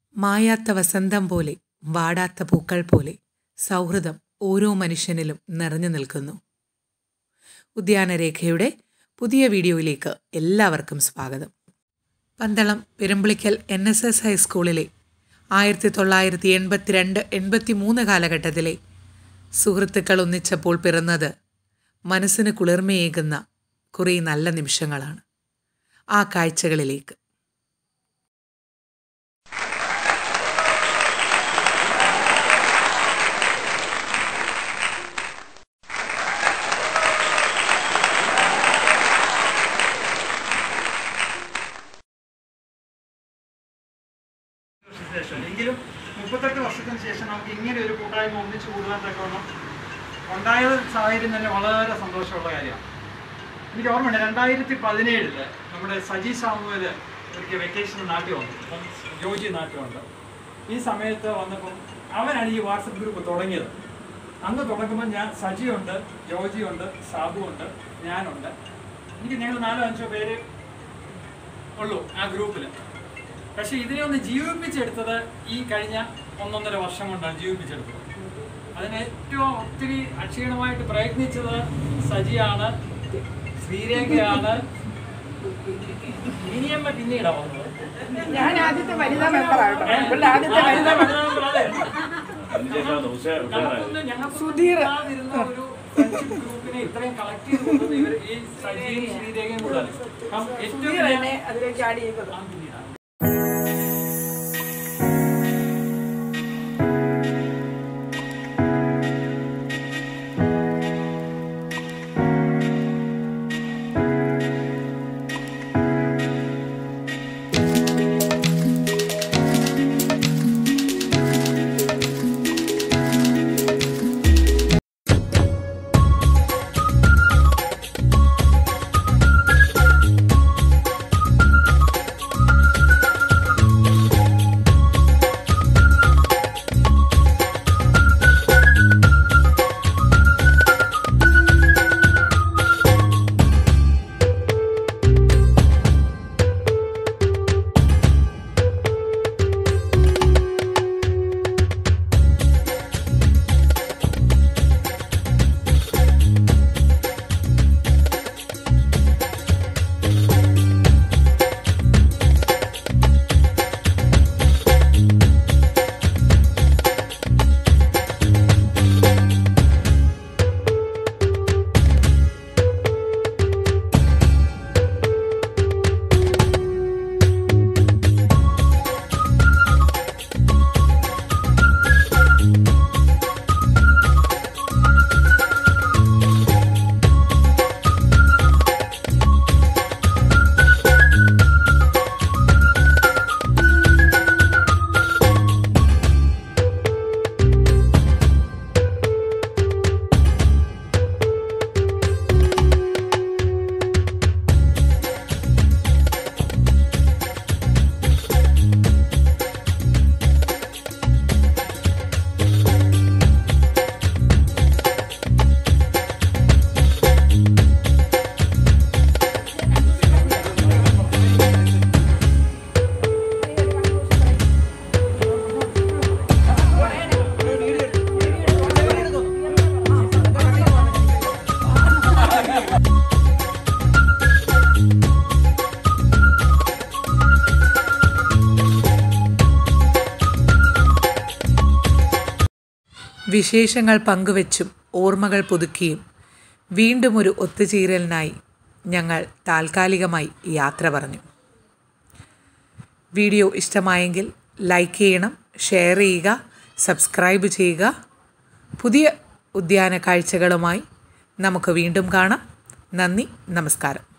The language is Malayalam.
മായാത്ത വസന്തം പോലെ വാടാത്ത പൂക്കൾ പോലെ സൗഹൃദം ഓരോ മനുഷ്യനിലും നിറഞ്ഞു നിൽക്കുന്നു ഉദ്യാനരേഖയുടെ പുതിയ വീഡിയോയിലേക്ക് എല്ലാവർക്കും സ്വാഗതം Pandalam Perumpilikkal N S S ഹൈസ്കൂളിലെ ആയിരത്തി തൊള്ളായിരത്തി എൺപത്തിരണ്ട് എൺപത്തി മൂന്ന് കാലഘട്ടത്തിലെ സുഹൃത്തുക്കൾ ഒന്നിച്ചപ്പോൾ പിറന്നത് മനസ്സിന് കുളിർമയേകുന്ന കുറേ നല്ല നിമിഷങ്ങളാണ് ആ കാഴ്ചകളിലേക്ക് വർഷത്തിന് ശേഷം എങ്കിലും മുപ്പത്തെട്ട് വർഷത്തിന് ശേഷം നമുക്ക് ഇങ്ങനെ ഒരു കൂട്ടായ്മ ഒന്നിച്ചു കൂടുവാൻ തക്കവണ്ണം ഉണ്ടായ സാഹചര്യം തന്നെ വളരെ സന്തോഷമുള്ള കാര്യമാണ് എനിക്ക് ഓർമ്മയുണ്ട് രണ്ടായിരത്തി പതിനേഴില് നമ്മുടെ സജി സാമുവല് ഒരിക്കൽ വെക്കേഷൻ നാട്ടിൽ വന്നു അപ്പം ജോജി നാട്ടിലുണ്ട് ഈ സമയത്ത് വന്നപ്പം അവനാണ് ഈ വാട്സപ്പ് ഗ്രൂപ്പ് തുടങ്ങിയത് അന്ന് തുടങ്ങുമ്പോൾ ഞാൻ സജിയുണ്ട് ജോജിയുണ്ട് സാബു ഉണ്ട് ഞാനുണ്ട് എനിക്ക് ഞങ്ങൾ നാലോ അഞ്ചോ പേര് ഉള്ളൂ ആ ഗ്രൂപ്പിൽ പക്ഷെ ഇതിനെ ഒന്ന് ജീവിപ്പിച്ചെടുത്തത് ഈ കഴിഞ്ഞ ഒന്നൊന്നര വർഷം കൊണ്ടാണ് ജീവിപ്പിച്ചെടുത്തത് അതിന് ഏറ്റവും ഒത്തിരി അക്ഷീണമായിട്ട് പ്രയത്നിച്ചത് സജിയാണ് ശ്രീരേഖയാണ് ഇനിയമ്മ പിന്നീടാ വന്നത് ഞാൻ ആദ്യത്തെ വനിതാ മെമ്പറാട്ടോ ഇവിടെ ആദ്യത്തെ വനിതാ മെമ്പർ അതെ. അതിനുശേഷമാണ് ഉഷ ഉഷാറായത് നമുക്കൊന്ന് ഞങ്ങൾക്ക് സുധീർ. ഇല്ലാതിരുന്ന ഒരു friendship ഗ്രൂപ്പിനെ ഇത്രയും കളക്ട് ചെയ്ത് കൊണ്ടുവന്നത് ഇവർ ഈ സജിയും ശ്രീരേഖയും കൂടെ ഏറ്റവും സുധീർ എന്നെ അതിലേക്ക് ആഡ് ചെയ്തത് ആ പിന്നീടാണ് വിശേഷങ്ങൾ പങ്കുവച്ചും ഓർമ്മകൾ പുതുക്കിയും വീണ്ടും ഒരു ഒത്തുചേരലിനായി ഞങ്ങൾ താൽക്കാലികമായി യാത്ര പറഞ്ഞു വീഡിയോ ഇഷ്ടമായെങ്കിൽ ലൈക്ക് ചെയ്യണം ഷെയർ ചെയ്യുക സബ്സ്ക്രൈബ് ചെയ്യുക പുതിയ ഉദ്യാന കാഴ്ചകളുമായി നമുക്ക് വീണ്ടും കാണാം നന്ദി നമസ്കാരം